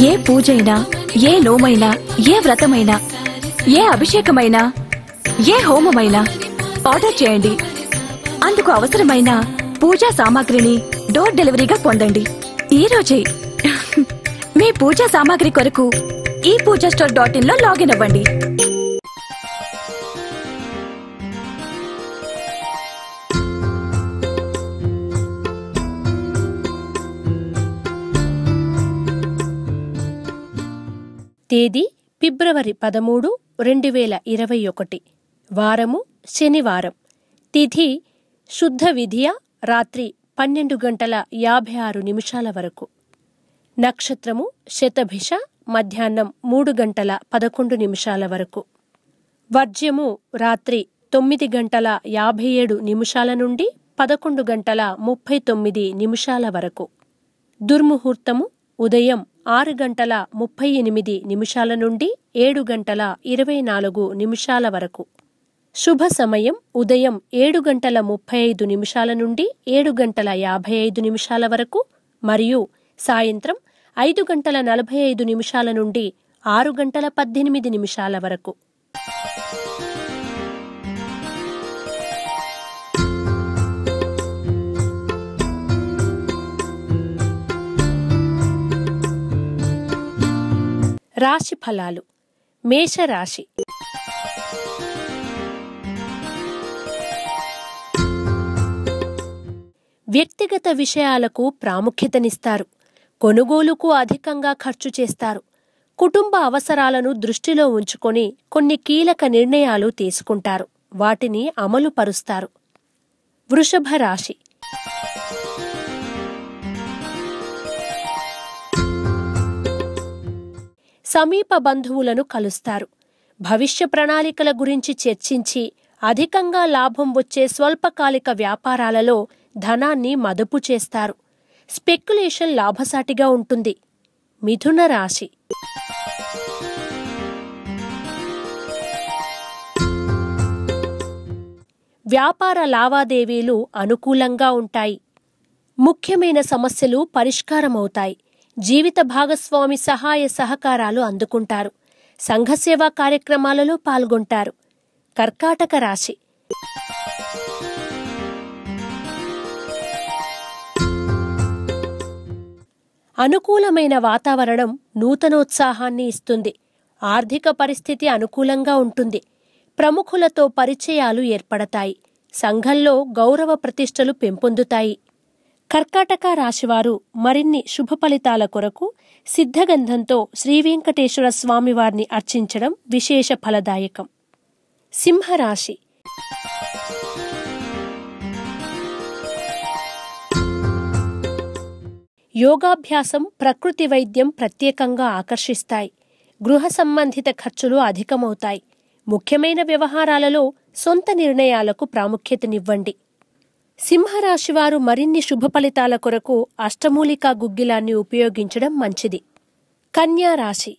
ఏ పూజైనా ఏ నోమైనా ఏ వ్రతమైనా ఏ అభిషేకమైనా ఏ హోమమైనా ఆర్డర్ చేయండి అందుకు అవసరమైన పూజా సామాగ్రిని డోర్ డెలివరీగా పొందండి ఈ రోజే మీ పూజా సామాగ్రి కొరకు ఈ పూజా స్టోర్ డాట్ ఇన్ లో లాగిన్ అవ్వండి తేదీ ఫిబ్రవరి పదమూడు రెండు వేల ఇరవై ఒకటి వారము శనివారం తిథి శుద్ధ విధియ రాత్రి పన్నెండు గంటల యాభై ఆరు నిమిషాల వరకు నక్షత్రము శతభిష మధ్యాహ్నం మూడు గంటల పదకొండు నిమిషాల వరకు వర్జ్యము రాత్రి తొమ్మిది గంటల యాభై ఏడు నిమిషాల నుండి పదకొండు గంటల ముప్పై తొమ్మిది నిమిషాల వరకు దుర్ముహూర్తము ఉదయం ఆరు గంటల ముప్పై ఎనిమిది నిమిషాల నుండి ఏడు గంటల ఇరవై నాలుగు నిమిషాల వరకు శుభ సమయం ఉదయం ఏడు గంటల ముప్పై ఐదు నిమిషాల నుండి ఏడు గంటల యాభై ఐదు నిమిషాల వరకు మరియు సాయంత్రం ఐదు గంటల నలభై ఐదు నిమిషాల నుండి ఆరు గంటల పద్దెనిమిది నిమిషాల వరకు రాశి ఫలాలు మేషరాశి వ్యక్తిగత విషయాలకు ప్రాముఖ్యతనిస్తారు కొనుగోలుకు అధికంగా ఖర్చు చేస్తారు కుటుంబ అవసరాలను దృష్టిలో ఉంచుకొని కొన్ని కీలక నిర్ణయాలు తీసుకుంటారు వాటిని అమలు పరుస్తారు వృషభ రాశి సమీప బంధువులను కలుస్తారు భవిష్య ప్రణాళికల గురించి చర్చించి అధికంగా లాభం వచ్చే స్వల్పకాలిక వ్యాపారాలలో ధనాన్ని మదుపు చేస్తారు స్పెక్యులేషన్ లాభసాటిగా ఉంటుంది మిథున రాశి వ్యాపార లావాదేవీలు అనుకూలంగా ఉంటాయి ముఖ్యమైన సమస్యలు పరిష్కారమవుతాయి జీవిత భాగస్వామి సహాయ సహకారాలు అందుకుంటారు సంఘసేవా కార్యక్రమాలలో పాల్గొంటారు కర్కాటక రాశి అనుకూలమైన వాతావరణం నూతనోత్సాహాన్ని ఇస్తుంది ఆర్థిక పరిస్థితి అనుకూలంగా ఉంటుంది ప్రముఖులతో పరిచయాలు ఏర్పడతాయి సంఘంలో గౌరవ ప్రతిష్టలు పెంపొందుతాయి కర్కాటక రాశివారు మరిన్ని శుభ ఫలితాల కొరకు సిద్ధగంధంతో శ్రీవెంకటేశ్వర స్వామివారిని అర్చించడం విశేష ఫలదాయకం సింహరాశి యోగాభ్యాసం ప్రకృతి వైద్యం ప్రత్యేకంగా ఆకర్షిస్తాయి గృహ సంబంధిత ఖర్చులు అధికమవుతాయి ముఖ్యమైన వ్యవహారాలలో సొంత నిర్ణయాలకు ప్రాముఖ్యతనివ్వండి సింహరాశివారు మరిన్ని శుభ ఫలితాల కొరకు అష్టమూలికా గుగ్గిలాన్ని ఉపయోగించడం మంచిది కన్యా రాశి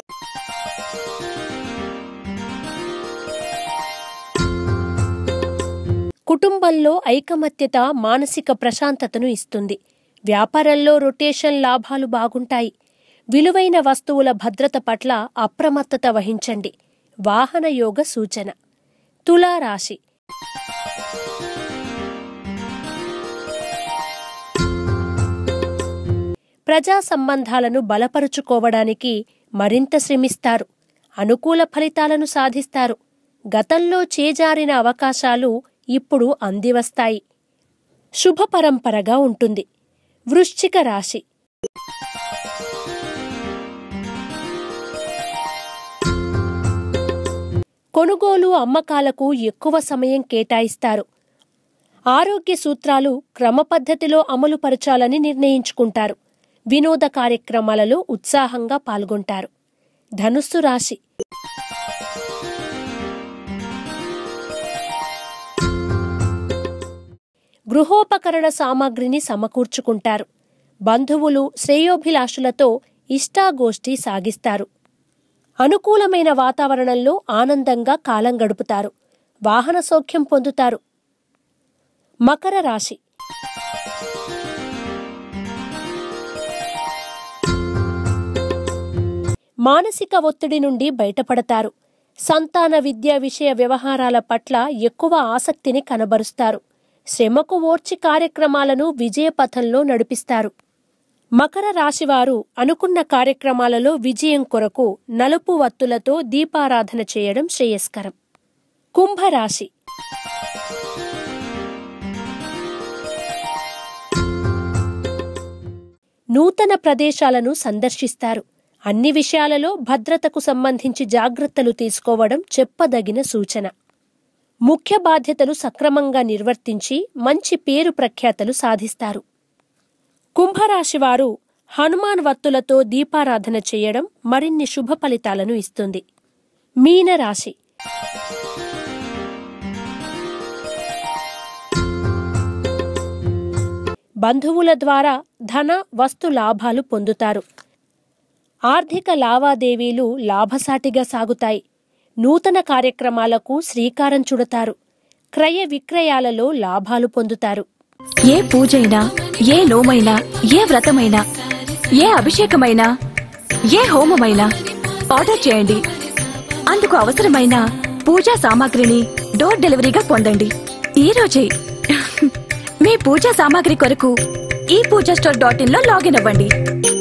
కుటుంబంలో ఐకమత్యత మానసిక ప్రశాంతతను ఇస్తుంది వ్యాపారంలో రొటేషన్ లాభాలు బాగుంటాయి విలువైన వస్తువుల భద్రత పట్ల అప్రమత్తత వహించండి వాహన యోగ సూచన తులారాశి ప్రజా సంబంధాలను బలపరుచుకోవడానికి మరింత శ్రమిస్తారు అనుకూల ఫలితాలను సాధిస్తారు గతంలో చేజారిన అవకాశాలు ఇప్పుడు అందివస్తాయి శుభ పరంపరగా ఉంటుంది వృశ్చిక రాశి కొనుగోలు అమ్మకాలకు ఎక్కువ సమయం కేటాయిస్తారు ఆరోగ్య సూత్రాలు క్రమపద్ధతిలో అమలుపరచాలని నిర్ణయించుకుంటారు వినోద కార్యక్రమాలలో ఉత్సాహంగా పాల్గొంటారు ధనుస్సు రాశి గృహోపకరణ సామాగ్రిని సమకూర్చుకుంటారు బంధువులు శ్రేయోభిలాషులతో ఇష్టాగోష్ఠి సాగిస్తారు అనుకూలమైన వాతావరణంలో ఆనందంగా కాలం గడుపుతారు వాహన సౌఖ్యం పొందుతారు మకర రాశి మానసిక ఒత్తిడి నుండి బయటపడతారు సంతాన విద్యా విషయ వ్యవహారాల పట్ల ఎక్కువ ఆసక్తిని కనబరుస్తారు శ్రమకు ఓర్చి కార్యక్రమాలను విజయపథంలో నడిపిస్తారు మకర రాశివారు అనుకున్న కార్యక్రమాలలో విజయం కొరకు నలుపు వత్తులతో దీపారాధన చేయడం శ్రేయస్కరం కుంభరాశి నూతన ప్రదేశాలను సందర్శిస్తారు అన్ని విషయాలలో భద్రతకు సంబంధించి జాగ్రత్తలు తీసుకోవడం చెప్పదగిన సూచన ముఖ్య బాధ్యతలు సక్రమంగా నిర్వర్తించి మంచి పేరు ప్రఖ్యాతలు సాధిస్తారు కుంభరాశివారు హనుమాన్ వత్తులతో దీపారాధన చేయడం మరిన్ని శుభ ఫలితాలను ఇస్తుంది మీనరాశి బంధువుల ద్వారా ధన వస్తు లాభాలు పొందుతారు ఆర్థిక లావాదేవీలు లాభసాటిగా సాగుతాయి నూతన కార్యక్రమాలకు శ్రీకారం చుడతారు క్రయ విక్రయాలలో లాభాలు పొందుతారు ఏ పూజైనా ఏ నోమైనా ఏ వ్రతమైనా ఏ అభిషేకమైనా ఏ హోమమైనా ఆర్డర్ చేయండి అందుకు అవసరమైన పూజా సామాగ్రిని డోర్ డెలివరీగా పొందండి ఈ రోజే మీ పూజా సామాగ్రి కొరకు ఈ పూజా స్టోర్ డాట్ ఇన్ లో లాగిన్ అవ్వండి